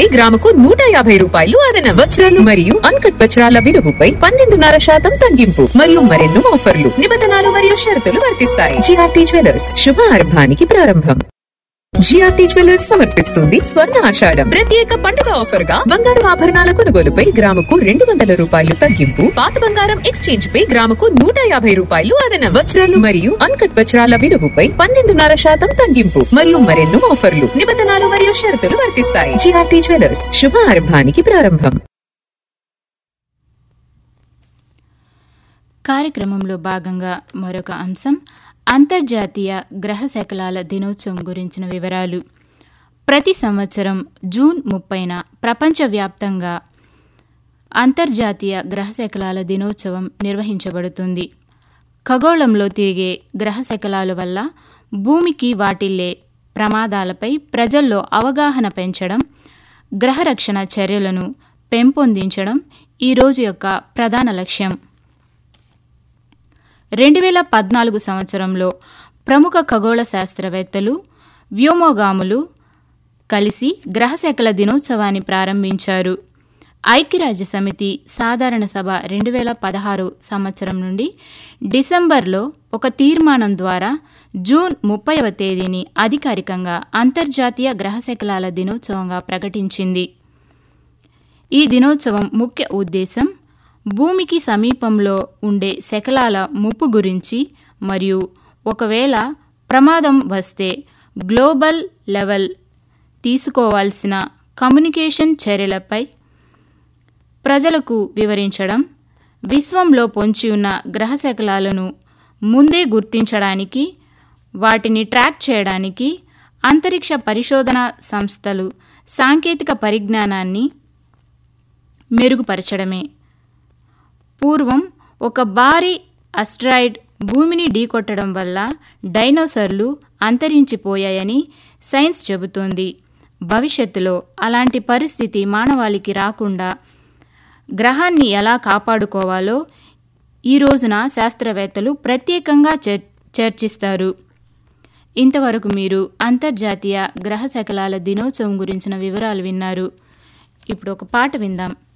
గ్రాముకు నూట యాభై రూపాయలు అదనం వజ్రాలు మరియు అన్కట్ వజ్రాల విలువపై పన్నెండున్నర శాతం తగ్గింపు మరియు మరెన్నో ఆఫర్లు నిబంధనలు మరియు షరతులు వర్తిస్తాయి జిఆర్టీ జ్యువెలర్స్ శుభారంభానికి ప్రారంభం జిఆర్టీ జ్యువెలర్స్ సమర్పిస్తుంది స్వర్ణ ఆషాఢం ప్రత్యేక పండుగ ఆఫర్ గా బంగారు ఆభరణాల కొనుగోలుపై గ్రాముకు రెండు వందల రూపాయలు తగ్గింపు పాత బంగారం ఎక్స్చేంజ్ పై గ్రాముకు నూట యాభై రూపాయలు అదనం వజ్రాలు మరియు అన్కట్ వజ్రాల విలువపై పన్నెండున్నర శాతం తగ్గింపు మరియు మరెన్నో ఆఫర్లు నిబంధనలు మరియు షరతులు వర్తిస్తాయి జిఆర్టీ జ్యువెలర్స్ శుభారంభానికి ప్రారంభం కార్యక్రమంలో భాగంగా మరొక అంశం అంతర్జాతీయ గ్రహ శకలాల దినోత్సవం గురించిన వివరాలు ప్రతి సంవత్సరం జూన్ ముప్పైన ప్రపంచవ్యాప్తంగా అంతర్జాతీయ గ్రహ శకలాల దినోత్సవం నిర్వహించబడుతుంది ఖగోళంలో తిరిగే గ్రహ శకలాల వల్ల భూమికి వాటిల్లే ప్రమాదాలపై ప్రజల్లో అవగాహన పెంచడం గ్రహరక్షణ చర్యలను పెంపొందించడం ఈ రోజు యొక్క ప్రధాన లక్ష్యం రెండు వేల పద్నాలుగు సంవత్సరంలో ప్రముఖ ఖగోళ శాస్త్రవేత్తలు వ్యోమోగాములు కలిసి గ్రహశకల దినోత్సవాన్ని ప్రారంభించారు ఐక్యరాజ్య సమితి సాధారణ సభ రెండు వేల పదహారు సంవత్సరం నుండి డిసెంబర్లో ఒక తీర్మానం ద్వారా జూన్ ముప్పైవ తేదీని అధికారికంగా అంతర్జాతీయ గ్రహశకలాల దినోత్సవంగా ప్రకటించింది ఈ దినోత్సవం ముఖ్య ఉద్దేశం భూమికి సమీపంలో ఉండే శకలాల ముప్పు గురించి మరియు ఒకవేళ ప్రమాదం వస్తే గ్లోబల్ లెవెల్ తీసుకోవాల్సిన కమ్యూనికేషన్ చర్యలపై ప్రజలకు వివరించడం విశ్వంలో పొంచి ఉన్న గ్రహ శకలాలను ముందే గుర్తించడానికి వాటిని ట్రాక్ చేయడానికి అంతరిక్ష పరిశోధన సంస్థలు సాంకేతిక పరిజ్ఞానాన్ని మెరుగుపరచడమే పూర్వం ఒక భారీ అస్ట్రాయిడ్ భూమిని ఢీకొట్టడం వల్ల డైనోసర్లు అంతరించిపోయాయని సైన్స్ చెబుతోంది భవిష్యత్తులో అలాంటి పరిస్థితి మానవాళికి రాకుండా గ్రహాన్ని ఎలా కాపాడుకోవాలో ఈ రోజున శాస్త్రవేత్తలు ప్రత్యేకంగా చర్ చర్చిస్తారు ఇంతవరకు మీరు అంతర్జాతీయ గ్రహ శకలాల దినోత్సవం గురించిన వివరాలు విన్నారు ఇప్పుడు ఒక పాట విందాం